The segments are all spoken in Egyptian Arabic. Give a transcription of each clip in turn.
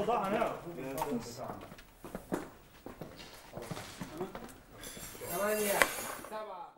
ثمانية سبعة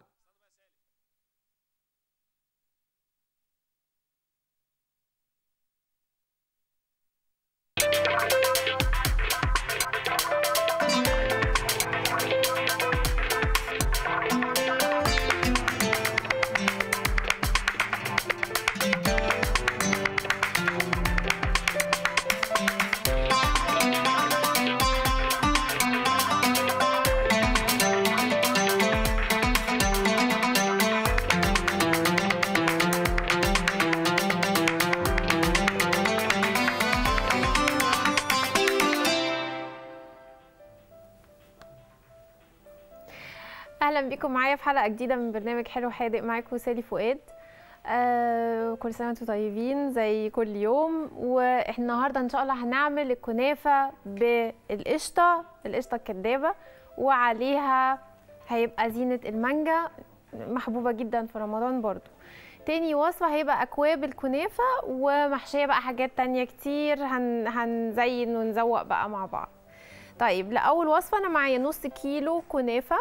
اهلا بيكم معايا في حلقه جديده من برنامج حلو حادق معاكم سالي فؤاد آه كل سنه وانتم طيبين زي كل يوم واحنا النهارده ان شاء الله هنعمل الكنافه بالقشطه القشطه الكدابه وعليها هيبقى زينه المانجا محبوبه جدا في رمضان برضو تاني وصفة هيبقى أكواب الكنافة ومحشية بقى حاجات تانية كتير هن هنزين ونزوق بقى مع بعض طيب لأول وصفة أنا معايا نص كيلو كنافة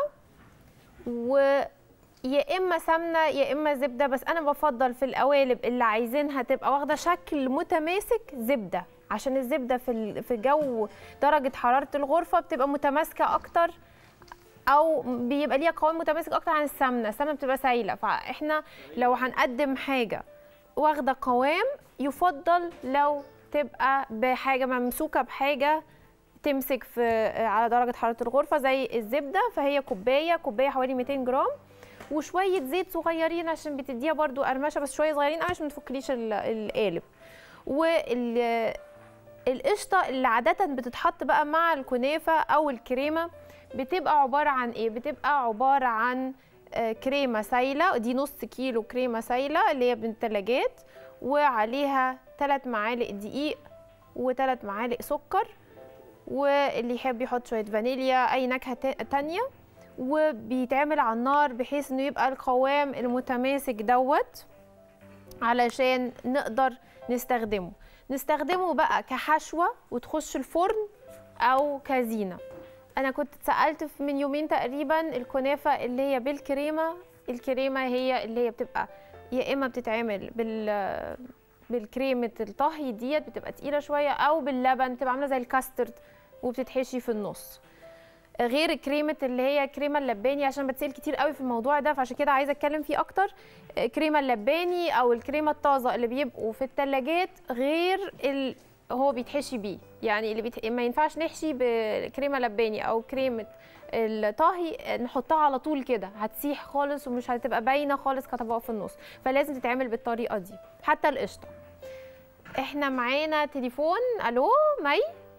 ويا اما سمنه يا اما زبده بس انا بفضل في القوالب اللي عايزينها تبقى واخده شكل متماسك زبده عشان الزبده في ال- في جو درجه حراره الغرفه بتبقى متماسكه اكتر او بيبقى ليها قوام متماسك اكتر عن السمنه السمنه بتبقى سايله فاحنا لو هنقدم حاجه واخده قوام يفضل لو تبقى بحاجه ممسوكه بحاجه تمسك في على درجه حراره الغرفه زي الزبده فهي كوبايه كوبايه حوالي 200 جرام وشويه زيت صغيرين عشان بتديها برضو قرمشه بس شويه صغيرين قوي عشان ما تفكليش ال- القالب وال القشطه اللي عاده بتتحط بقى مع الكنافه او الكريمه بتبقى عباره عن ايه بتبقى عباره عن آه، كريمه سايله دي نص كيلو كريمه سايله اللي هي من الثلاجات وعليها 3 معالق دقيق و3 معالق سكر واللي يحب يحط شويه فانيليا اي نكهه تا- تانية وبيتعمل على النار بحيث انه يبقى القوام المتماسك دوت علشان نقدر نستخدمه نستخدمه بقى كحشوه وتخش الفرن او كزينه انا كنت اتسالت في- من يومين تقريبا الكنافه اللي هي بالكريمه الكريمه هي اللي هي بتبقى يا اما بتتعمل بال بالكريمه الطهي ديت بتبقى تقيله شويه او باللبن بتبقى عامله زي الكاسترد وبتتحشي في النص غير كريمه اللي هي كريمه اللباني عشان بتسال كتير قوي في الموضوع ده فعشان كده عايزه اتكلم فيه اكتر كريمه اللباني او الكريمه الطازه اللي بيبقوا في الثلاجات غير ال... هو بيتحشي بيه يعني اللي بيت... ما ينفعش نحشي بكريمه لباني او كريمه الطهي نحطها على طول كده هتسيح خالص ومش هتبقى باينه خالص كطبقه في النص فلازم تتعمل بالطريقه دي حتى القشطه احنا معانا تليفون الو مي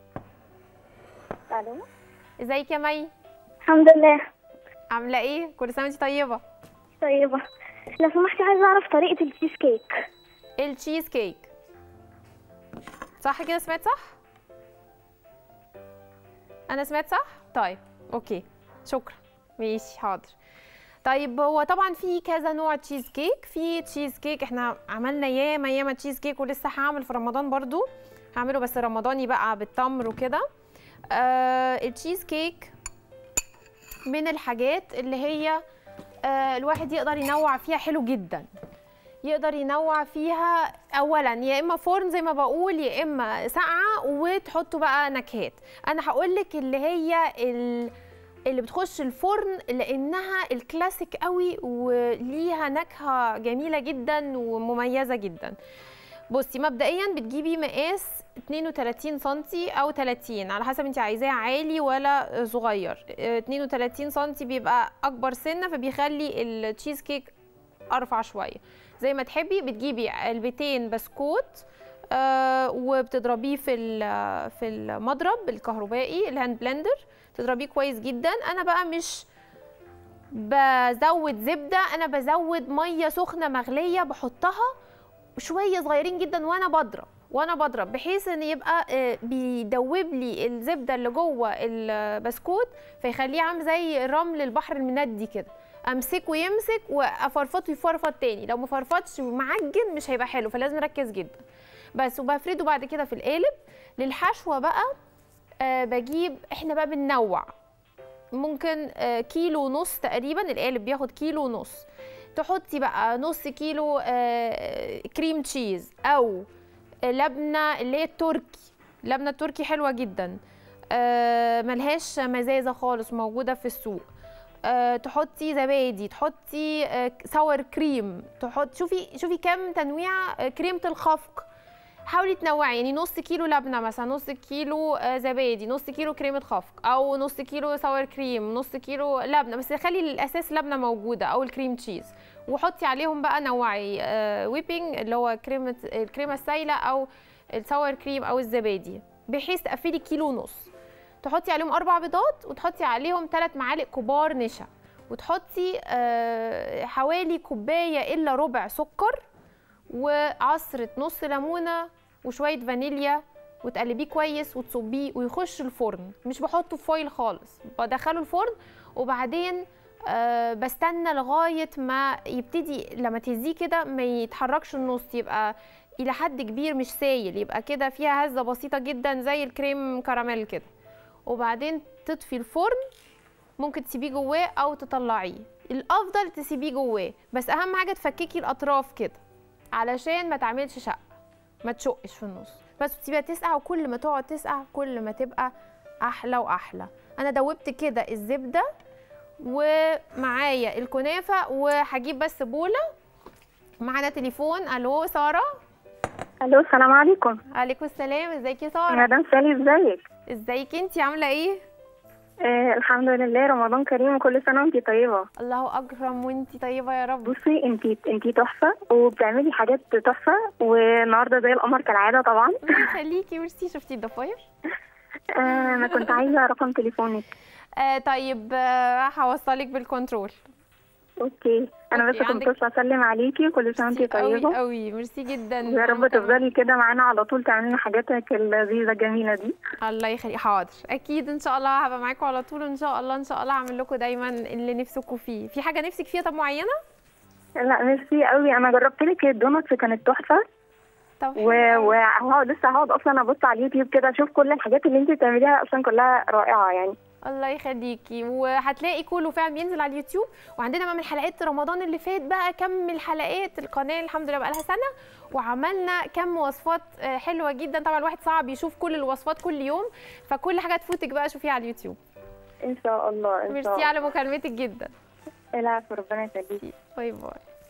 الو ازيك يا مي الحمد لله عامله ايه كل سنه وانت طيبه طيبة لو سمحتي عايزة أعرف طريقة التشيز كيك التشيز كيك صح كده سمعت صح انا سمعت صح طيب اوكي شكرا ماشي حاضر طيب هو طبعا في كذا نوع تشيز كيك في تشيز كيك احنا عملنا ياما ياما تشيز كيك ولسه هعمل في رمضان برضو هعمله بس رمضاني بقى بالتمر وكده آه التشيز كيك من الحاجات اللي هي آه الواحد يقدر ينوع فيها حلو جدا يقدر ينوع فيها اولا يا اما فرن زي ما بقول يا اما ساقعه وتحطوا بقى نكهات انا هقول لك اللي هي ال- اللي بتخش الفرن لانها الكلاسيك قوي وليها نكهه جميله جدا ومميزه جدا بصي مبدئيا بتجيبي مقاس 32 سنتي او 30 على حسب انت عايزاه عالي ولا صغير اه، 32 سنتي بيبقى اكبر سنه فبيخلي التشيز كيك ارفع شويه زي ما تحبي بتجيبي علبتين بسكوت آه وبتضربيه في ال- في المضرب الكهربائي الهاند بلندر تضربيه كويس جدا انا بقى مش بزود زبده انا بزود ميه سخنه مغليه بحطها شويه صغيرين جدا وانا بضرب وانا بضرب بحيث ان يبقى آه، بيدوب لي الزبده اللي جوه البسكوت فيخليه عامل زي رمل البحر المندي كده امسكه يمسك وافرفطه يفرفط تاني لو ما فرفطش ومعجن مش هيبقى حلو فلازم نركز جدا بس وبفرده بعد كده في القالب للحشوه بقى آه بجيب احنا بقى بننوع ممكن آه كيلو ونص تقريبا القالب بياخد كيلو ونص تحطي بقى نص كيلو آه كريم تشيز او لبنه اللي هي التركي لبنه التركي حلوه جدا آه ملهاش مزازه خالص موجوده في السوق آه تحطي زبادي تحطي آه ساور كريم تحط شوفي شوفي كام تنويع آه كريمه الخفق حاولي تنوعي يعني نص كيلو لبنه مثلا نص كيلو آه زبادي نص كيلو كريمه خفق او نص كيلو ساور كريم نص كيلو لبنه بس خلي الاساس لبنه موجوده او الكريم تشيز وحطي عليهم بقى نوعي آه ويبنج اللي هو كريمه الكريمه السايله او الساور كريم او الزبادي بحيث تقفلي كيلو ونص تحطي عليهم اربع بيضات وتحطي عليهم ثلاث معالق كبار نشا وتحطي آه حوالي كوبايه الا ربع سكر وعصره نص ليمونه وشويه فانيليا وتقلبيه كويس وتصبيه ويخش الفرن مش بحطه في فويل خالص بدخله الفرن وبعدين أه بستنى لغايه ما يبتدي لما تهزيه كده ما يتحركش النص يبقى الى حد كبير مش سايل يبقى كده فيها هزه بسيطه جدا زي الكريم كراميل كده وبعدين تطفي الفرن ممكن تسيبيه جواه او تطلعيه الافضل تسيبيه جواه بس اهم حاجه تفككي الاطراف كده علشان ما تعملش شقه ما تشقش في النص بس تسيبيها تسقع وكل ما تقعد تسقع كل ما تبقى احلى واحلى انا دوبت كده الزبده ومعايا الكنافه وهجيب بس بوله معانا تليفون الو ساره الو السلام عليكم عليكم السلام ازيك يا ساره مدام سالي ازيك ازيك انتي عامله ايه آه الحمد لله رمضان كريم وكل سنه وانتي طيبه الله اكرم وانتي طيبه يا رب بصي انتي انتي تحفه وبتعملي حاجات تحفه والنهارده زي القمر كالعاده طبعا الله يخليكي ميرسي شفتي الضفاير آه انا كنت عايزه رقم تليفونك آه طيب آه هوصلك بالكنترول اوكي انا بس أوكي، كنت عندك- بس اسلم عليكي كل سنه وانتي قوي طيبه قوي ميرسي جدا يا رب أنا كمان. تفضلي كده معانا على طول تعملي لنا حاجاتك اللذيذه الجميله دي الله يخليك حاضر اكيد ان شاء الله هبقى معاكم على طول ان شاء الله ان شاء الله هعمل لكم دايما اللي نفسكم فيه في حاجه نفسك فيها طب معينه لا ميرسي قوي انا جربت لك الدونتس كانت تحفه طب و... حلو أوي. وهقعد لسه هقعد اصلا ابص على اليوتيوب كده اشوف كل الحاجات اللي انت بتعمليها اصلا كلها رائعه يعني الله يخليكي وهتلاقي كله فعلا بينزل على اليوتيوب وعندنا بقى من حلقات رمضان اللي فات بقى كم الحلقات القناه الحمد لله بقى لها سنه وعملنا كم وصفات آه، حلوه جدا طبعا الواحد صعب يشوف كل الوصفات كل يوم فكل حاجه تفوتك بقى شوفيها على اليوتيوب ان شاء الله ان شاء ميرسي الله على مكالمتك جدا العفو ربنا يخليكي باي باي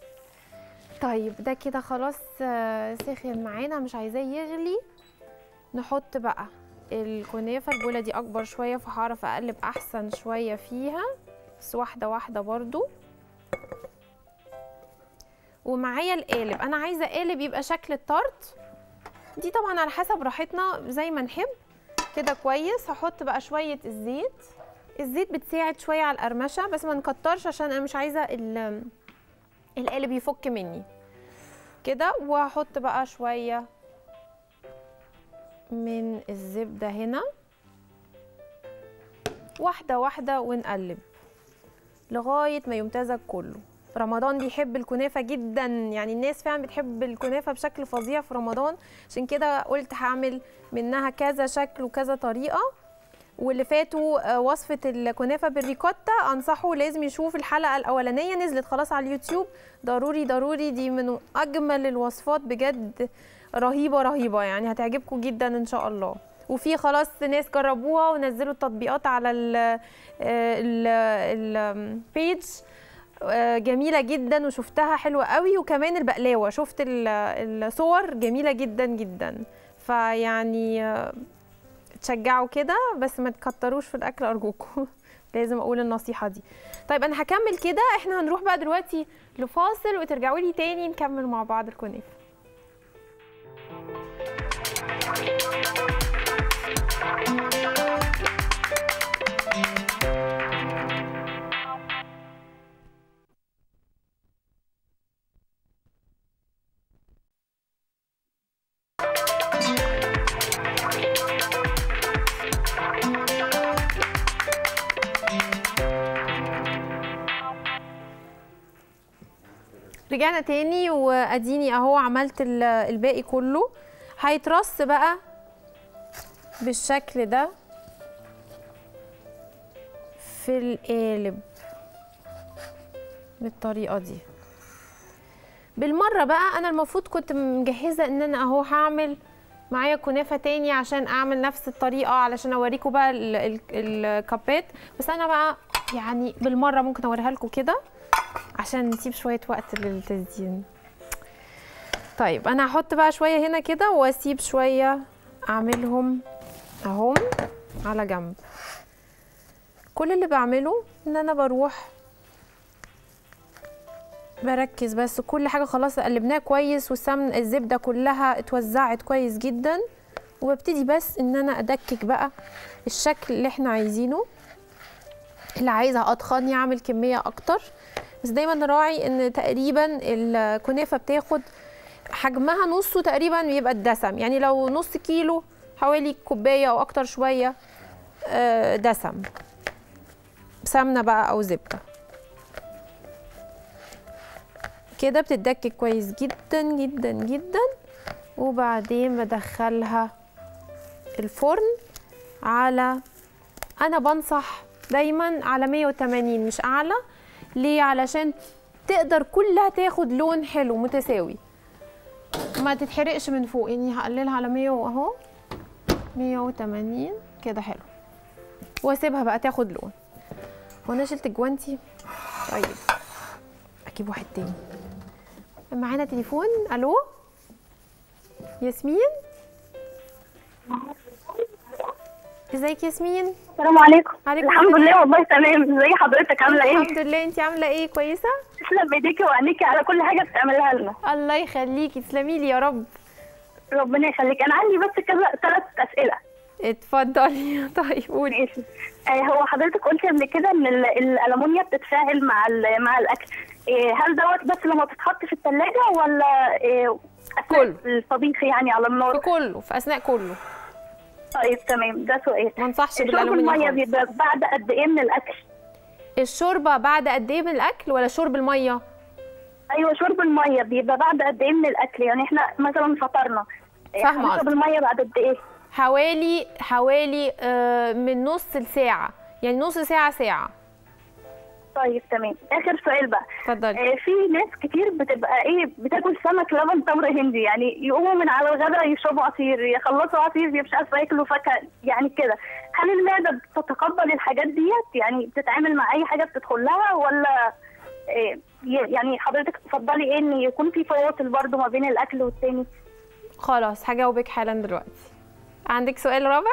طيب ده كده خلاص آه، سخن معانا مش عايزاه يغلي نحط بقى الكنافه البوله دي اكبر شويه فهعرف اقلب احسن شويه فيها بس واحده واحده برضو ومعايا القالب انا عايزه قالب يبقى شكل التارت دي طبعا على حسب راحتنا زي ما نحب كده كويس هحط بقى شويه الزيت الزيت بتساعد شويه على القرمشه بس ما نكترش عشان انا مش عايزه ال- القالب يفك مني كده وهحط بقى شويه من الزبده هنا واحده واحده ونقلب لغايه ما يمتزج كله رمضان بيحب الكنافه جدا يعني الناس فعلا بتحب الكنافه بشكل فظيع في رمضان عشان كده قلت هعمل منها كذا شكل وكذا طريقه واللي فاتوا آه، وصفه الكنافه بالريكوتا انصحه لازم يشوف الحلقه الاولانيه نزلت خلاص على اليوتيوب ضروري ضروري دي من اجمل الوصفات بجد رهيبه رهيبه يعني هتعجبكم جدا ان شاء الله وفي خلاص ناس جربوها ونزلوا التطبيقات على ال ال البيج جميله جدا وشفتها حلوه قوي وكمان البقلاوه شفت ال- الصور جميله جدا جدا فيعني آه، تشجعوا كده بس ما تكتروش في الاكل ارجوكم لازم اقول النصيحه دي طيب انا هكمل كده احنا هنروح بقى دلوقتي لفاصل وترجعوا لي تاني نكمل مع بعض الكنافه رجعنا تاني واديني اهو عملت ال- الباقي كله هيترص بقى بالشكل ده في القالب بالطريقه دي بالمره بقى انا المفروض كنت مجهزه ان انا اهو هعمل معايا كنافه تاني عشان اعمل نفس الطريقه علشان اوريكم بقى ال- ال- الكابات بس انا بقى يعني بالمره ممكن اوريها لكم كده عشان نسيب شويه وقت للتزيين طيب انا هحط بقى شويه هنا كده واسيب شويه اعملهم اهم على جنب كل اللي بعمله ان انا بروح بركز بس كل حاجه خلاص قلبناها كويس والسمن الزبده كلها اتوزعت كويس جدا وببتدي بس ان انا ادكك بقى الشكل اللي احنا عايزينه اللي عايزه اتخن يعمل كميه اكتر بس دايما نراعي ان تقريبا الكنافه بتاخد حجمها نصه تقريبا بيبقى الدسم يعني لو نص كيلو حوالي كوبايه او اكتر شويه آه، دسم سمنه بقى او زبده كده بتتدكك كويس جدا جدا جدا وبعدين بدخلها الفرن على انا بنصح دايما على 180 مش اعلى ليه علشان تقدر كلها تاخد لون حلو متساوي ما تتحرقش من فوق يعني هقللها على 100 اهو 180 كده حلو واسيبها بقى تاخد لون وانا شلت جوانتي طيب اجيب واحد تاني معانا تليفون الو ياسمين ازيك ياسمين السلام عليكم عليكم الحمد السلام. لله والله تمام ازي حضرتك عامله ايه الحمد لله انت عامله ايه كويسه تسلم ايديكي وعينيكي على كل حاجه بتعملها لنا الله يخليكي تسلمي لي يا رب ربنا يخليك انا عندي بس كذا ثلاث اسئله اتفضلي طيب قولي ماشي آه هو حضرتك قلت قبل كده ان ال- الالمونيا بتتفاعل مع ال- مع الاكل آه هل دوت بس لما بتتحط في الثلاجه ولا آه أثناء كله. الطبيخ يعني على في النار كله في اثناء كله طيب تمام ده سؤال ما انصحش شرب بالالومنيوم الميه خالص. بيبقى بعد قد ايه من الاكل الشوربه بعد قد ايه من الاكل ولا شرب الميه ايوه شرب الميه بيبقى بعد قد ايه من الاكل يعني احنا مثلا فطرنا آه، فاهمة هنشرب قصدك. الميه بعد قد ايه حوالي حوالي آه، من نص لساعه يعني نص ساعه ساعه طيب تمام اخر سؤال بقى اتفضلي آه، في ناس كتير بتبقى ايه بتاكل سمك لبن تمر هندي يعني يقوموا من على الغداء يشربوا عصير يخلصوا عصير مش عارفه ياكلوا فاكهه يعني كده هل المعده بتتقبل الحاجات ديت يعني بتتعامل مع اي حاجه بتدخل لها ولا آه، ي- يعني حضرتك تفضلي ايه ان يكون في فواصل برضو ما بين الاكل والتاني خلاص هجاوبك حالا دلوقتي عندك سؤال رابع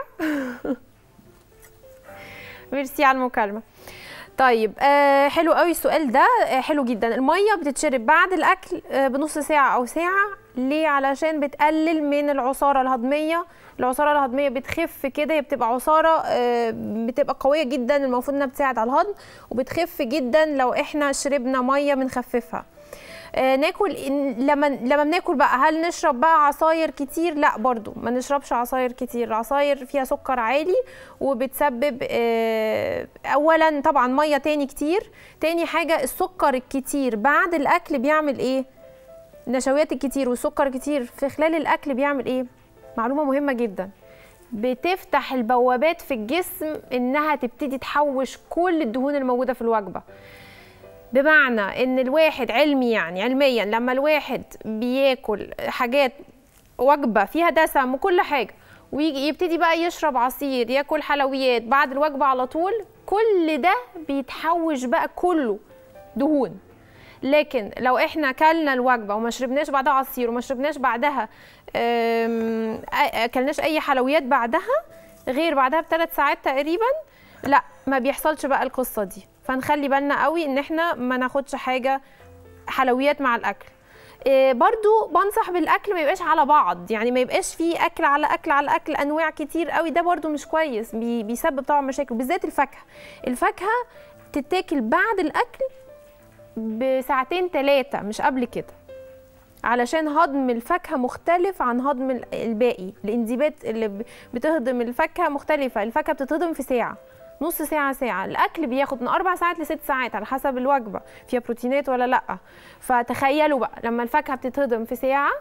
ميرسي على المكالمه طيب آه حلو قوي السؤال ده آه حلو جدا الميه بتتشرب بعد الاكل آه بنص ساعه او ساعه ليه علشان بتقلل من العصاره الهضميه العصاره الهضميه بتخف كده هي بتبقى عصاره آه بتبقى قويه جدا المفروض انها بتساعد على الهضم وبتخف جدا لو احنا شربنا ميه بنخففها آه، ناكل إن- لما لما بناكل بقى هل نشرب بقى عصاير كتير لا برضو ما نشربش عصاير كتير العصاير فيها سكر عالي وبتسبب آه، اولا طبعا ميه تاني كتير تاني حاجه السكر الكتير بعد الاكل بيعمل ايه النشويات الكتير والسكر كتير في خلال الاكل بيعمل ايه معلومه مهمه جدا بتفتح البوابات في الجسم انها تبتدي تحوش كل الدهون الموجوده في الوجبه بمعنى ان الواحد علمي يعني علميا لما الواحد بياكل حاجات وجبه فيها دسم وكل حاجه ويجي يبتدي بقى يشرب عصير ياكل حلويات بعد الوجبه على طول كل ده بيتحوش بقى كله دهون لكن لو احنا كلنا الوجبه وما شربناش بعدها عصير وما شربناش بعدها أم، أ- اكلناش اي حلويات بعدها غير بعدها بثلاث ساعات تقريبا لا ما بيحصلش بقى القصه دي فنخلي بالنا قوي ان احنا ما ناخدش حاجه حلويات مع الاكل إيه برضو بنصح بالاكل ما يبقاش على بعض يعني ما يبقاش فيه اكل على اكل على اكل انواع كتير قوي ده برضو مش كويس بي بيسبب طبعا مشاكل بالذات الفاكهه الفاكهه تتاكل بعد الاكل بساعتين ثلاثه مش قبل كده علشان هضم الفاكهه مختلف عن هضم ال- الباقي الانزيمات اللي ب- بتهضم الفاكهه مختلفه الفاكهه بتتهضم في ساعه نص ساعة ساعة الأكل بياخد من أربع ساعات لست ساعات على حسب الوجبة فيها بروتينات ولا لأ فتخيلوا بقى لما الفاكهة بتتهضم في ساعة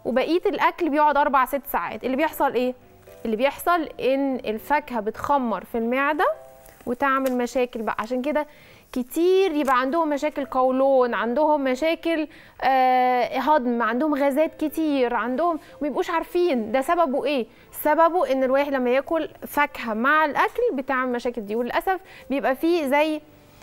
وبقيه الاكل بيقعد اربع ست ساعات اللي بيحصل ايه اللي بيحصل ان الفاكهه بتخمر في المعده وتعمل مشاكل بقى عشان كده كتير يبقى عندهم مشاكل قولون عندهم مشاكل آه هضم عندهم غازات كتير عندهم ما يبقوش عارفين ده سببه ايه سببه ان الواحد لما ياكل فاكهه مع الاكل بتعمل مشاكل دي وللاسف بيبقى فيه زي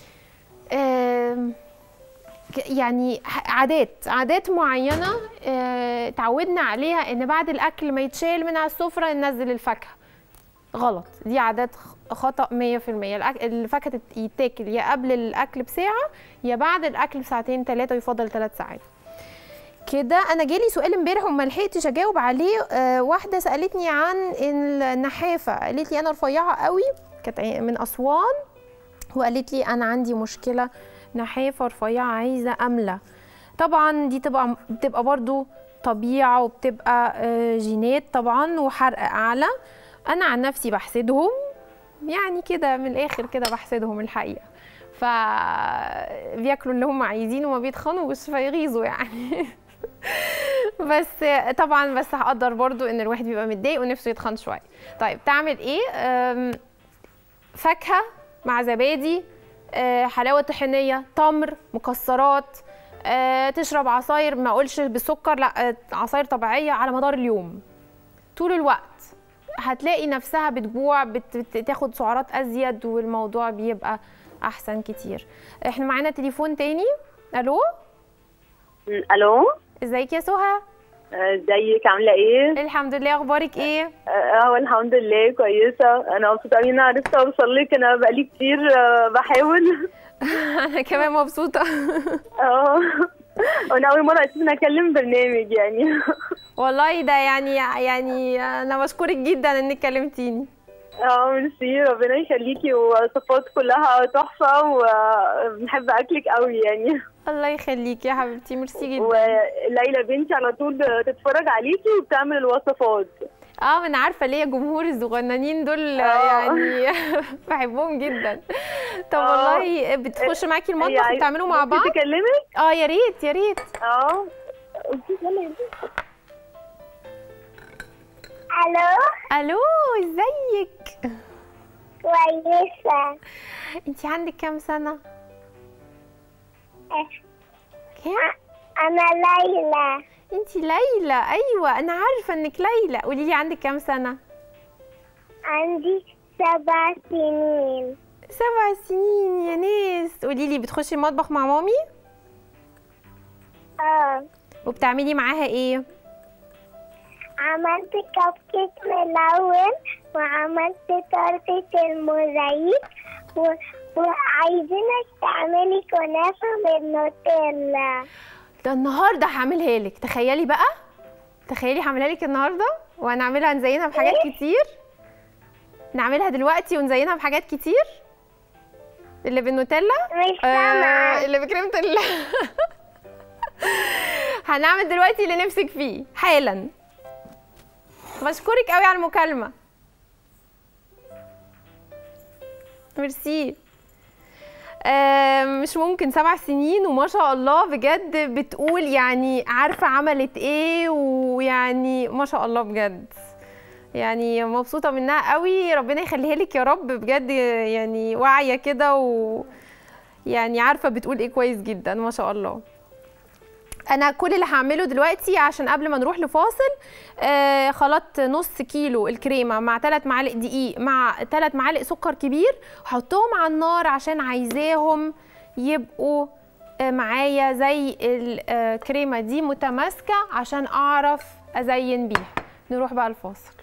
آم، ك- يعني ح- عادات عادات معينه آه، اتعودنا عليها ان بعد الاكل ما يتشال من على السفره ننزل الفاكهه غلط دي عادات خ- خطا 100% الأك- الفاكهه تت- يتاكل يا قبل الاكل بساعه يا بعد الاكل بساعتين ثلاثه يفضل ثلاث ساعات كده انا جالي سؤال امبارح وما لحقتش اجاوب عليه آه واحده سالتني عن النحافه قالت لي انا رفيعه قوي كانت عي- من اسوان وقالت لي انا عندي مشكله نحافه رفيعه عايزه املى طبعا دي تبقى بتبقى برضو طبيعه وبتبقى آه، جينات طبعا وحرق اعلى انا عن نفسي بحسدهم يعني كده من الاخر كده بحسدهم الحقيقه ف بياكلوا اللي هم عايزينه وما بيتخنوش فيغيظوا يعني بس طبعا بس هقدر برضو ان الواحد بيبقى متضايق ونفسه يتخن شويه طيب تعمل ايه أم، فاكهه مع زبادي آه، حلاوه طحينيه تمر مكسرات آه، تشرب عصاير ما اقولش بسكر لا آه، عصاير طبيعيه على مدار اليوم طول الوقت هتلاقي نفسها بتجوع بت- بتاخد سعرات ازيد والموضوع بيبقى احسن كتير احنا معانا تليفون تاني الو الو ازيك يا سهى ازيك عامله ايه الحمد لله اخبارك ايه اه الحمد لله كويسه انا مبسوطه قوي ان انا عرفت اوصل لك انا بقالي كتير آه، بحاول انا كمان مبسوطه اه وانا اول مره اساسا اكلم برنامج يعني والله ده يعني يعني انا بشكرك جدا انك كلمتيني اه ميرسي ربنا يخليكي وصفات كلها تحفه وبنحب اكلك قوي يعني الله يخليك يا حبيبتي ميرسي جدا وليلى بنتي على طول تتفرج عليكي وبتعمل الوصفات اه انا عارفه ليه جمهور الصغننين دول آه. يعني بحبهم جدا طب آه. والله بتخش معاكي المطبخ هي وتعملوا مع ممكن بعض تكلمك اه يا ريت يا ريت اه قلتي يلا يا بنتي. الو الو ازيك كويسه انت عندك كام سنه آه. كام انا ليلى انت ليلى ايوه انا عارفه انك ليلى قولي لي عندك كام سنه عندي سبع سنين سبع سنين يا ناس قولي لي بتخشي المطبخ مع مامي اه وبتعملي معاها ايه عملت كب كيك ملون وعملت تورتة الموزايك و... وعايزينك تعملي كنافة بالنوتيلا ده النهارده هعملها لك تخيلي بقى تخيلي هعملها لك النهارده وهنعملها نزينها بحاجات كتير نعملها دلوقتي ونزينها بحاجات كتير اللي بالنوتيلا مش آه سامعة اللي بكريمه ال هنعمل دلوقتي اللي نفسك فيه حالا بشكرك قوي على المكالمه ميرسي آه، مش ممكن سبع سنين وما شاء الله بجد بتقول يعني عارفة عملت ايه ويعني ما شاء الله بجد يعني مبسوطة منها قوي ربنا يخليها لك يا رب بجد يعني واعية كده و يعني عارفة بتقول ايه كويس جدا ما شاء الله انا كل اللي هعمله دلوقتي عشان قبل ما نروح لفاصل آه خلطت نص كيلو الكريمه مع 3 معالق دقيق مع 3 معالق سكر كبير وحطهم على النار عشان عايزاهم يبقوا آه معايا زي الكريمه دي متماسكه عشان اعرف ازين بيها نروح بقى الفاصل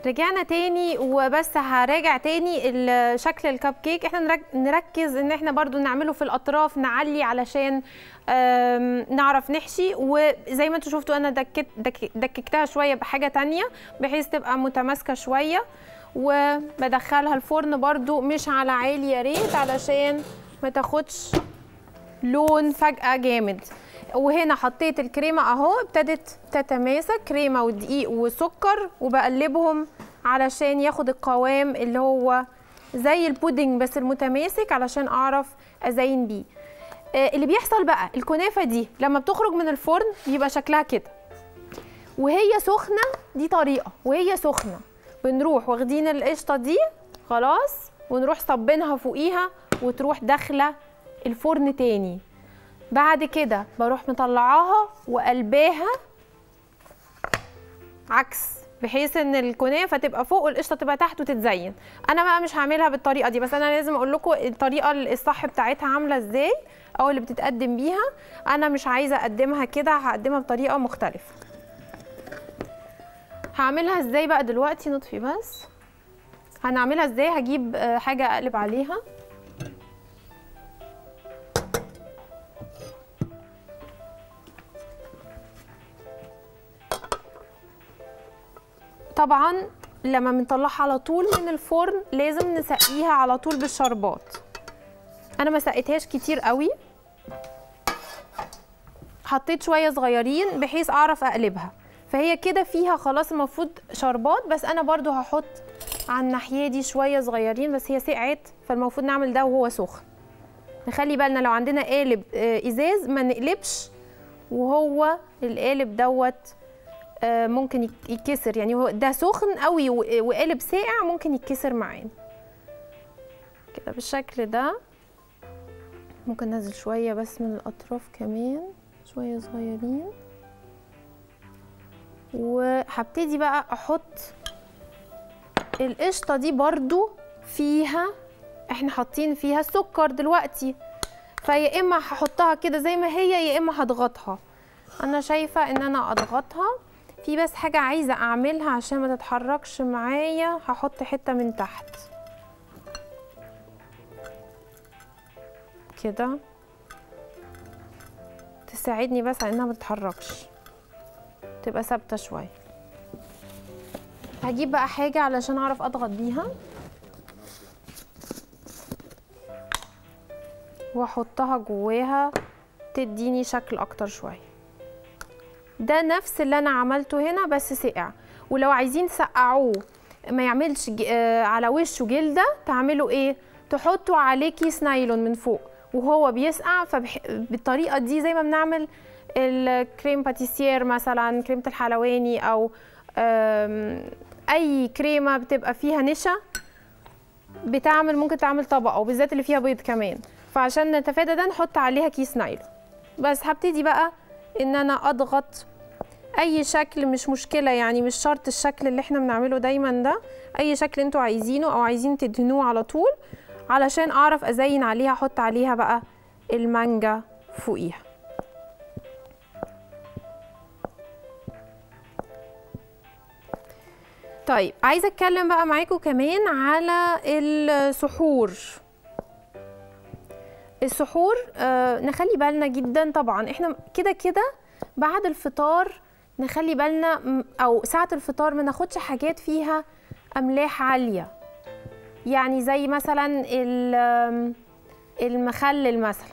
رجعنا تاني وبس هراجع تاني ال- شكل الكب كيك احنا نرك- نركز ان احنا برضو نعمله في الاطراف نعلي علشان آم، نعرف نحشي وزي ما انتوا شفتوا انا دكت دك دككتها شويه بحاجه تانية بحيث تبقى متماسكه شويه وبدخلها الفرن برضو مش على عالي يا ريت علشان ما تاخدش لون فجأة جامد وهنا حطيت الكريمة اهو ابتدت تتماسك كريمة ودقيق وسكر وبقلبهم علشان ياخد القوام اللي هو زي البودنج بس المتماسك علشان اعرف ازين بيه آه، اللي بيحصل بقى الكنافة دي لما بتخرج من الفرن بيبقى شكلها كده وهي سخنة دي طريقة وهي سخنة بنروح واخدين القشطة دي خلاص ونروح صبينها فوقيها وتروح داخلة الفرن تاني بعد كده بروح مطلعاها وقلباها عكس بحيث ان الكنافه تبقى فوق والقشطه تبقى تحت وتتزين انا بقى مش هعملها بالطريقه دي بس انا لازم اقول لكم الطريقه الصح بتاعتها عامله ازاي او اللي بتتقدم بيها انا مش عايزه اقدمها كده هقدمها بطريقه مختلفه هعملها ازاي بقى دلوقتي نطفي بس هنعملها ازاي هجيب آه، حاجه اقلب عليها طبعا لما بنطلعها على طول من الفرن لازم نسقيها على طول بالشربات انا ما سقيتهاش كتير قوي حطيت شويه صغيرين بحيث اعرف اقلبها فهي كده فيها خلاص المفروض شربات بس انا برضو هحط على الناحيه دي شويه صغيرين بس هي سقعت فالمفروض نعمل ده وهو سخن نخلي بالنا لو عندنا قالب آه، ازاز ما نقلبش وهو القالب دوت آه، ممكن يك- يتكسر يعني هو ده سخن قوي و- وقالب ساقع ممكن يتكسر معانا كده بالشكل ده ممكن ننزل شويه بس من الاطراف كمان شويه صغيرين وهبتدي بقى احط القشطه دي برضو فيها احنا حاطين فيها السكر دلوقتي فيا اما هحطها كده زي ما هي يا اما هضغطها انا شايفه ان انا اضغطها في بس حاجه عايزه اعملها عشان ما تتحركش معايا هحط حته من تحت كده تساعدني بس على انها ما تتحركش تبقى ثابته شويه هجيب بقى حاجه علشان اعرف اضغط بيها واحطها جواها تديني شكل اكتر شويه ده نفس اللي انا عملته هنا بس سقع ولو عايزين تسقعوه ما يعملش ج- آه، على وشه جلده تعملوا ايه تحطوا عليه كيس نايلون من فوق وهو بيسقع فبالطريقه دي زي ما بنعمل الكريم باتيسير مثلا كريمه الحلواني او آم، اي كريمه بتبقى فيها نشا بتعمل ممكن تعمل طبقه وبالذات اللي فيها بيض كمان فعشان نتفادى ده نحط عليها كيس نايلون بس هبتدي بقى ان انا اضغط اي شكل مش مشكله يعني مش شرط الشكل اللي احنا بنعمله دايما ده اي شكل انتوا عايزينه او عايزين تدهنوه على طول علشان اعرف ازين عليها احط عليها بقى المانجا فوقيها طيب عايزه اتكلم بقى معاكم كمان على السحور السحور آه نخلي بالنا جدا طبعا احنا كده كده بعد الفطار نخلي بالنا م- او ساعة الفطار ما ناخدش حاجات فيها املاح عالية يعني زي مثلا ال- آم، المخلل مثلا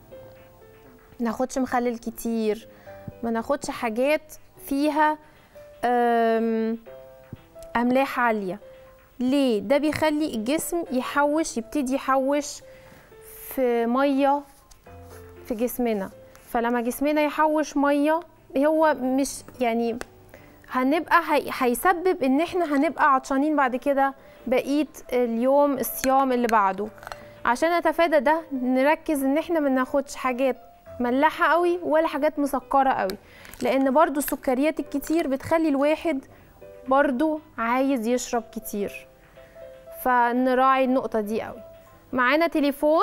ناخدش مخلل كتير ما ناخدش حاجات فيها آم، املاح عالية ليه ده بيخلي الجسم يحوش يبتدي يحوش في ميه في جسمنا فلما جسمنا يحوش ميه هو مش يعني هنبقى هي- هيسبب ان احنا هنبقى عطشانين بعد كده بقيه اليوم الصيام اللي بعده عشان نتفادى ده نركز ان احنا ما ناخدش حاجات ملاحه قوي ولا حاجات مسكره قوي لان برضو السكريات الكتير بتخلي الواحد برضو عايز يشرب كتير فنراعي النقطه دي قوي معانا تليفون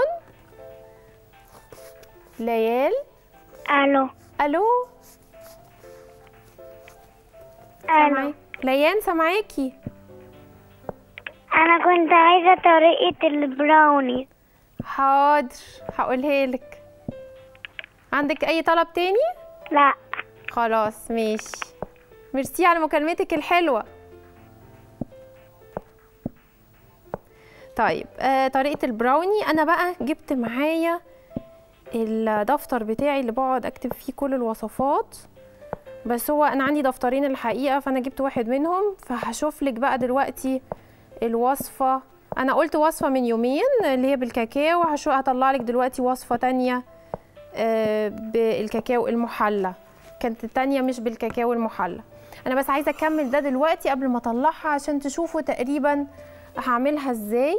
ليال الو الو الو سامعاك ليان سامعاكي انا كنت عايزه طريقه البراوني حاضر هقولها لك عندك اي طلب تاني لا خلاص ماشي ميرسي على مكالمتك الحلوه طيب آه طريقه البراوني انا بقى جبت معايا الدفتر بتاعي اللي بقعد اكتب فيه كل الوصفات بس هو انا عندي دفترين الحقيقه فانا جبت واحد منهم فهشوف لك بقى دلوقتي الوصفه انا قلت وصفه من يومين اللي هي بالكاكاو هشو هطلع لك دلوقتي وصفه تانية آه، بالكاكاو المحلى كانت التانية مش بالكاكاو المحلى انا بس عايزه اكمل ده دلوقتي قبل ما اطلعها عشان تشوفوا تقريبا هعملها ازاي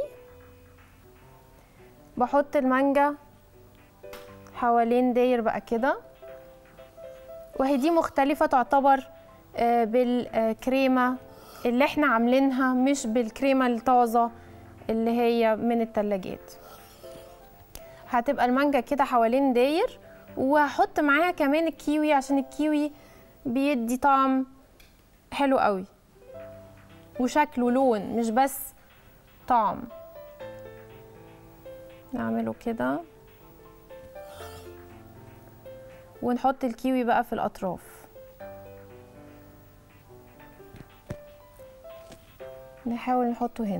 بحط المانجا حوالين داير بقى كده وهي دي مختلفة تعتبر آه، بالكريمة اللي احنا عاملينها مش بالكريمة الطازة اللي هي من التلاجات هتبقى المانجا كده حوالين داير وهحط معاها كمان الكيوي عشان الكيوي بيدي طعم حلو قوي وشكل ولون مش بس طعم نعمله كده ونحط الكيوي بقى في الأطراف نحاول نحطه هنا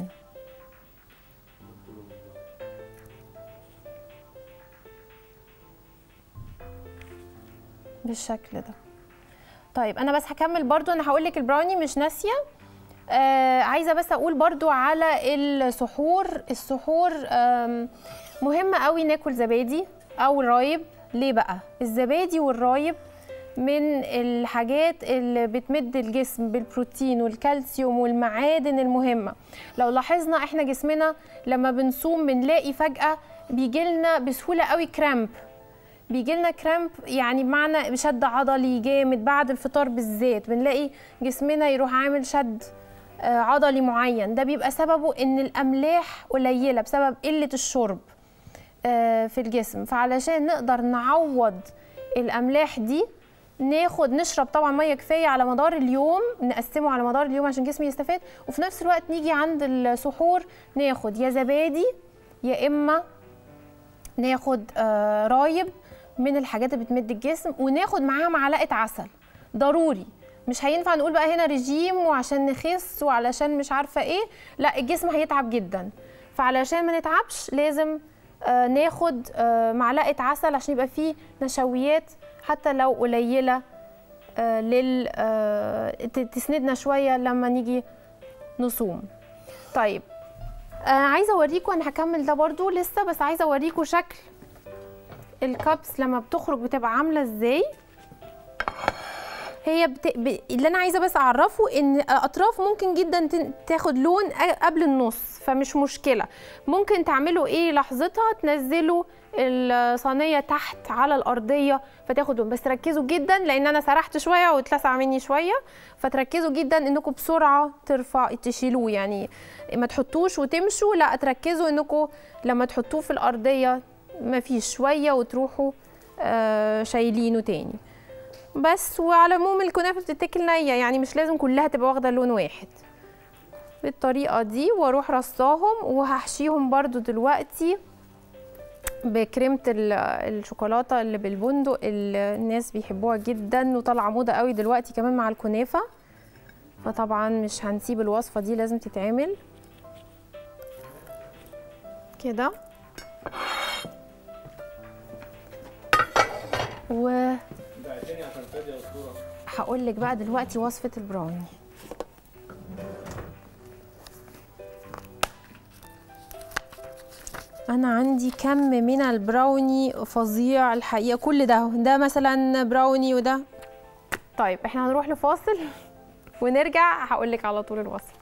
بالشكل ده طيب انا بس هكمل برضو انا هقول لك البراوني مش ناسيه آه عايزه بس اقول برضو على السحور السحور آم، مهم قوي ناكل زبادي او رايب ليه بقى الزبادي والرايب من الحاجات اللي بتمد الجسم بالبروتين والكالسيوم والمعادن المهمه لو لاحظنا احنا جسمنا لما بنصوم بنلاقي فجاه بيجيلنا بسهوله قوي كرامب بيجي لنا كرامب يعني بمعنى شد عضلي جامد بعد الفطار بالذات بنلاقي جسمنا يروح عامل شد آه، عضلي معين ده بيبقى سببه ان الاملاح قليله بسبب قله الشرب آه، في الجسم فعلشان نقدر نعوض الاملاح دي ناخد نشرب طبعا ميه كفايه على مدار اليوم نقسمه على مدار اليوم عشان جسمي يستفاد وفي نفس الوقت نيجي عند السحور ناخد يا زبادي يا اما ناخد آه، رايب من الحاجات اللي بتمد الجسم وناخد معاها معلقه عسل ضروري مش هينفع نقول بقى هنا رجيم وعشان نخس وعلشان مش عارفه ايه لا الجسم هيتعب جدا فعلشان ما نتعبش لازم آه، ناخد آه، معلقه عسل عشان يبقى فيه نشويات حتى لو قليله آه، لل آه، ت- تسندنا شويه لما نيجي نصوم طيب آه عايزه اوريكم انا هكمل ده برضو لسه بس عايزه اوريكم شكل الكابس لما بتخرج بتبقى عامله ازاي هي بت... ب... اللي انا عايزه بس اعرفه ان اطراف ممكن جدا تن- تاخد لون أ- قبل النص فمش مشكله ممكن تعملوا ايه لحظتها تنزلوا الصينيه تحت على الارضيه فتاخد لون بس ركزوا جدا لان انا سرحت شويه واتلسع مني شويه فتركزوا جدا انكم بسرعه ترفع تشيلوه يعني ما تحطوش وتمشوا لا تركزوا انكم لما تحطوه في الارضيه ما فيش شويه وتروحوا آه شايلينه تاني بس وعلى العموم الكنافه بتتاكل نيه يعني مش لازم كلها تبقى واخده لون واحد بالطريقه دي واروح رصاهم وهحشيهم برضو دلوقتي بكريمه ال- الشوكولاته اللي بالبندق اللي الناس بيحبوها جدا وطالعه موضه قوي دلوقتي كمان مع الكنافه فطبعا مش هنسيب الوصفه دي لازم تتعمل كده و هقول لك بقى دلوقتي وصفه البراوني انا عندي كم من البراوني فظيع الحقيقه كل ده ده مثلا براوني وده طيب احنا هنروح لفاصل ونرجع هقول لك على طول الوصفه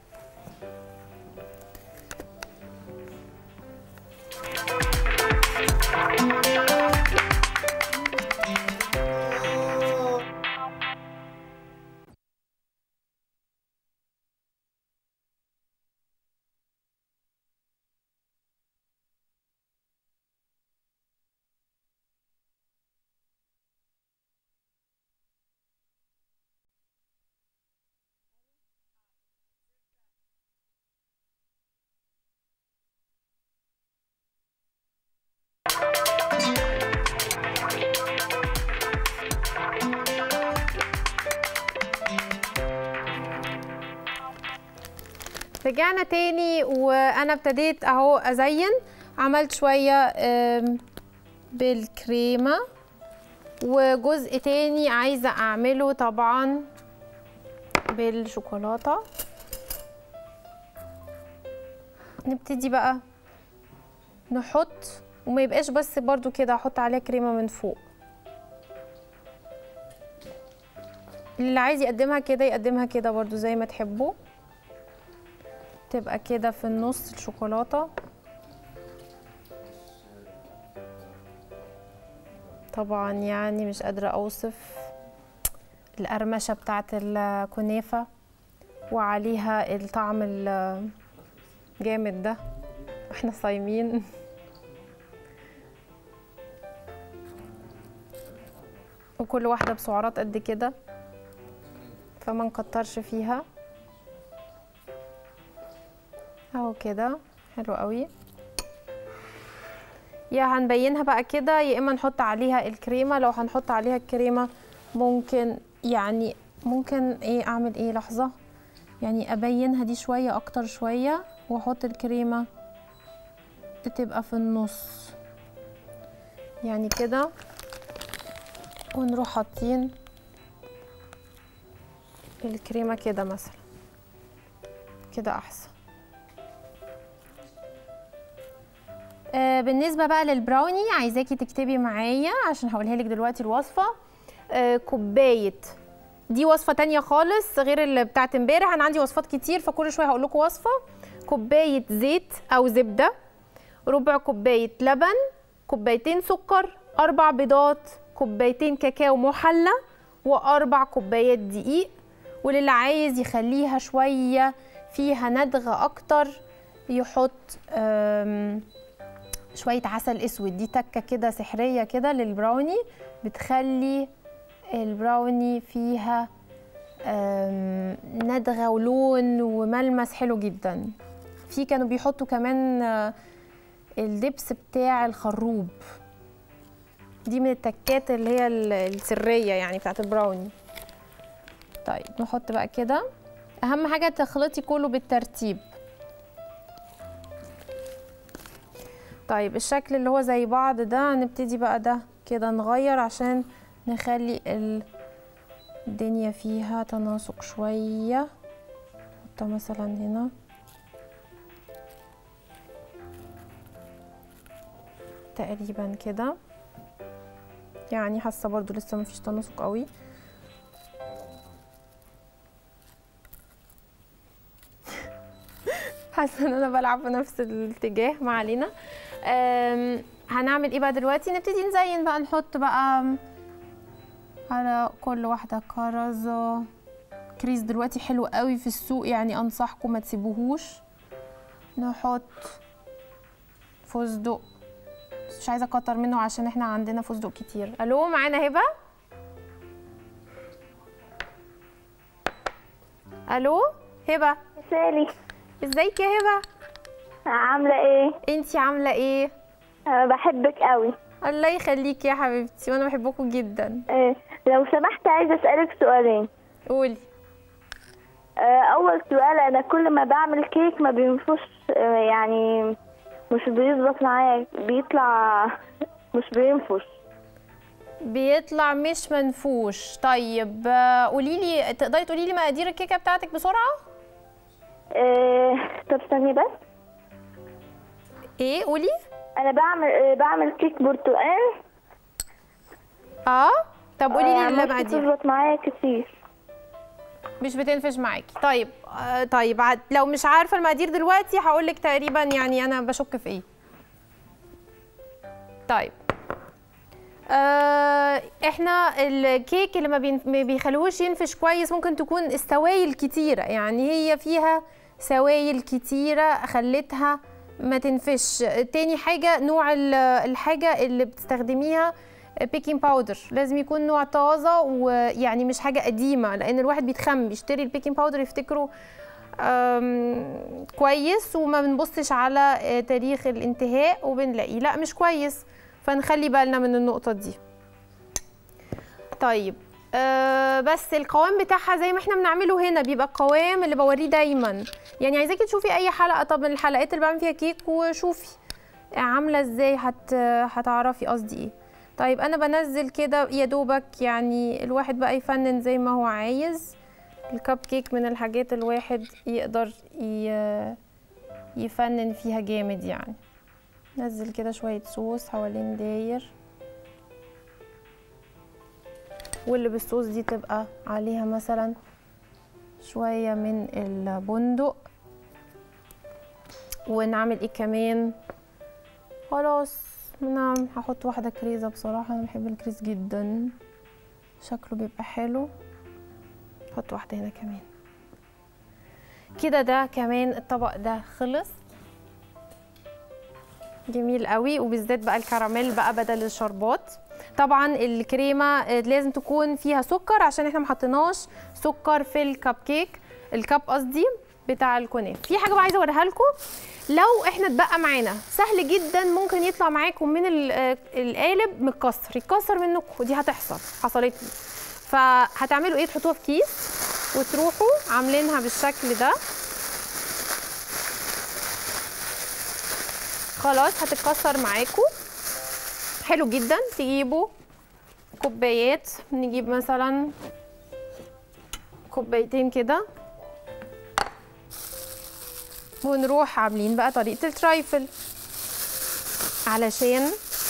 رجعنا تاني وانا ابتديت اهو ازين عملت شويه آم، بالكريمه وجزء تاني عايزه اعمله طبعا بالشوكولاته نبتدي بقى نحط وما يبقاش بس برضو كده احط عليها كريمه من فوق اللي عايز يقدمها كده يقدمها كده برضو زي ما تحبوا تبقى كده في النص الشوكولاته طبعا يعني مش قادره اوصف القرمشه بتاعت الكنافه وعليها الطعم الجامد ده واحنا صايمين وكل واحده بسعرات قد كده فما نكترش فيها اهو كده حلو قوي يا هنبينها بقى كده يا اما نحط عليها الكريمه لو هنحط عليها الكريمه ممكن يعني ممكن ايه اعمل ايه لحظه يعني ابينها دي شويه اكتر شويه واحط الكريمه تبقى في النص يعني كده ونروح حاطين الكريمه كده مثلا كده احسن آه، بالنسبة بقى للبراوني عايزاكي تكتبي معايا عشان هقولها لك دلوقتي الوصفة آه، كوباية دي وصفة تانية خالص غير اللي بتاعت امبارح انا عندي وصفات كتير فكل شوية هقول لكم وصفة كوباية زيت او زبدة ربع كوباية لبن كوبايتين سكر اربع بيضات كوبايتين كاكاو محلى واربع كوبايات دقيق وللي عايز يخليها شوية فيها ندغة اكتر يحط آم، شوية عسل اسود دي تكة كده سحرية كده للبراوني بتخلي البراوني فيها آم، ندغة ولون وملمس حلو جدا في كانوا بيحطوا كمان آه، الدبس بتاع الخروب دي من التكات اللي هي ال- السرية يعني بتاعت البراوني طيب نحط بقى كده اهم حاجة تخلطي كله بالترتيب طيب الشكل اللي هو زي بعض ده هنبتدي بقى ده كده نغير عشان نخلي ال- الدنيا فيها تناسق شوية نحطها مثلا هنا تقريبا كده يعني حاسة برضو لسه مفيش تناسق قوي حاسه ان انا بلعب في نفس الاتجاه ما علينا أم، هنعمل ايه بقى دلوقتي نبتدي نزين بقى نحط بقى على كل واحده كرزه كريز دلوقتي حلو قوي في السوق يعني انصحكم ما تسيبوهوش نحط فستق بس مش عايزه اكتر منه عشان احنا عندنا فستق كتير الو معانا هبه الو هبه سالي ازيك يا هبه عاملة ايه؟ انتي عامله ايه أنا بحبك قوي الله يخليكي يا حبيبتي وانا بحبكم جدا إيه لو سمحت عايزة اسألك سؤالين قولي آه، أول سؤال أنا كل ما بعمل كيك ما بينفش آه، يعني مش بيظبط معايا بيطلع مش بينفش بيطلع مش منفوش طيب آه، قولي لي تقدري تقولي لي مقادير الكيكه بتاعتك بسرعه إيه طب استني بس ايه قولي أنا بعمل آه، بعمل كيك برتقال اه طب قولي آه، لي مش المقادير بتظبط معايا كتير مش بتنفش معاكي طيب آه طيب عاد- لو مش عارفه المقادير دلوقتي هقول لك تقريبا يعني انا بشك في ايه طيب آه احنا الكيك اللي ما بين- ما بيخلوهوش ينفش كويس ممكن تكون السوائل كتيره يعني هي فيها سوائل كتيره خلتها ما تنفش تاني حاجه نوع ال- الحاجه اللي بتستخدميها بيكنج باودر لازم يكون نوع طازه ويعني مش حاجه قديمه لان الواحد بيتخم بيشتري البيكنج باودر يفتكره أم، كويس وما بنبصش على آه، تاريخ الانتهاء وبنلاقيه لا مش كويس فنخلي بالنا من النقطه دي طيب آه بس القوام بتاعها زي ما احنا بنعمله هنا بيبقى القوام اللي بوريه دايما يعني عايزاكي تشوفي اي حلقه طب من الحلقات اللي بعمل فيها كيك وشوفي عامله ازاي هت هتعرفي قصدي ايه طيب انا بنزل كده يا دوبك يعني الواحد بقى يفنن زي ما هو عايز الكب كيك من الحاجات الواحد يقدر ي- يفنن فيها جامد يعني نزل كده شويه صوص حوالين داير واللي بالصوص دي تبقى عليها مثلا شويه من البندق ونعمل ايه كمان خلاص نعم هحط واحده كريزه بصراحه انا بحب الكريز جدا شكله بيبقى حلو احط واحده هنا كمان كده ده كمان الطبق ده خلص جميل قوي وبالذات بقى الكراميل بقى بدل الشربات طبعا الكريمه آه، لازم تكون فيها سكر عشان احنا ما حطيناش سكر في الكب كيك الكب قصدي بتاع الكنافه في حاجه بقى عايزه اوريها لكم لو احنا اتبقى معانا سهل جدا ممكن يطلع معاكم من ال- آه، القالب متكسر يتكسر منكم ودي هتحصل حصلت لي فهتعملوا ايه تحطوها في كيس وتروحوا عاملينها بالشكل ده خلاص هتتكسر معاكم حلو جدا تجيبوا كوبايات نجيب مثلا كوبايتين كده ونروح عاملين بقى طريقة الترايفل علشان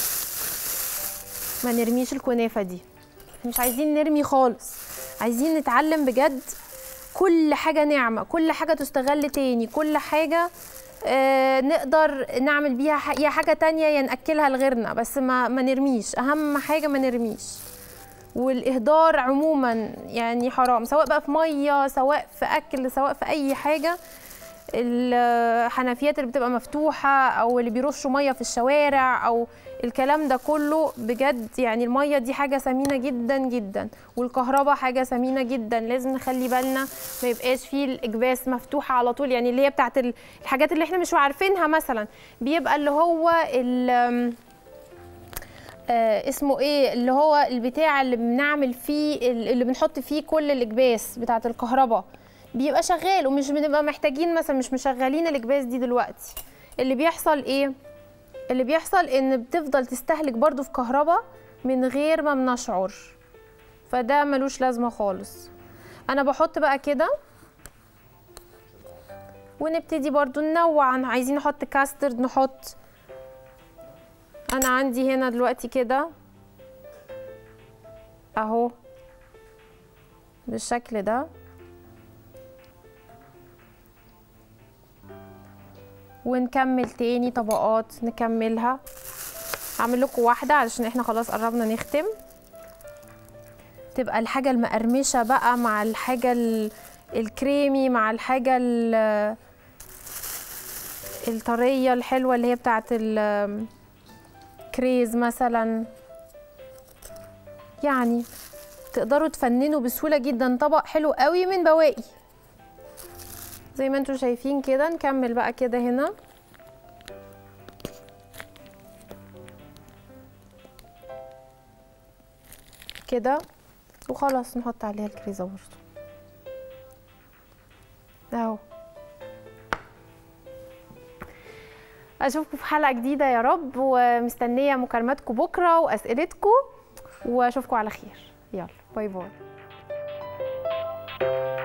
ما نرميش الكنافة دي مش عايزين نرمي خالص عايزين نتعلم بجد كل حاجة نعمة كل حاجة تستغل تاني كل حاجة آه نقدر نعمل بيها ح- يا حاجة تانية يا نأكلها لغيرنا بس ما, ما نرميش أهم حاجة ما نرميش والإهدار عموما يعني حرام سواء بقى في مية سواء في أكل سواء في أي حاجة الحنفيات اللي بتبقى مفتوحة أو اللي بيرشوا مية في الشوارع أو الكلام ده كله بجد يعني المية دي حاجة ثمينة جدا جدا والكهرباء حاجة ثمينة جدا لازم نخلي بالنا ما يبقاش فيه الإكباس مفتوحة على طول يعني اللي هي بتاعت ال- الحاجات اللي احنا مش عارفينها مثلا بيبقى اللي هو ال آه اسمه ايه اللي هو البتاع اللي بنعمل فيه اللي بنحط فيه كل الاكباس بتاعت الكهرباء بيبقى شغال ومش بنبقى محتاجين مثلا مش مشغلين الاكباس دي دلوقتي اللي بيحصل ايه اللي بيحصل ان بتفضل تستهلك برضو في كهرباء من غير ما بنشعر فده ملوش لازمه خالص انا بحط بقى كده ونبتدي برضو ننوع عايزين نحط كاسترد نحط انا عندي هنا دلوقتي كده اهو بالشكل ده ونكمل تاني طبقات نكملها هعمل لكم واحده علشان احنا خلاص قربنا نختم تبقى الحاجه المقرمشه بقى مع الحاجه ال- الكريمي مع الحاجه ال- الطريه الحلوه اللي هي بتاعت ال- كريز مثلا يعني تقدروا تفننوا بسهولة جدا طبق حلو قوي من بواقي زي ما انتم شايفين كده نكمل بقى كده هنا كده وخلاص نحط عليها الكريزة برضه اهو اشوفكم في حلقه جديده يا رب ومستنيه مكالماتكم بكره واسئلتكم واشوفكم على خير يلا باي باي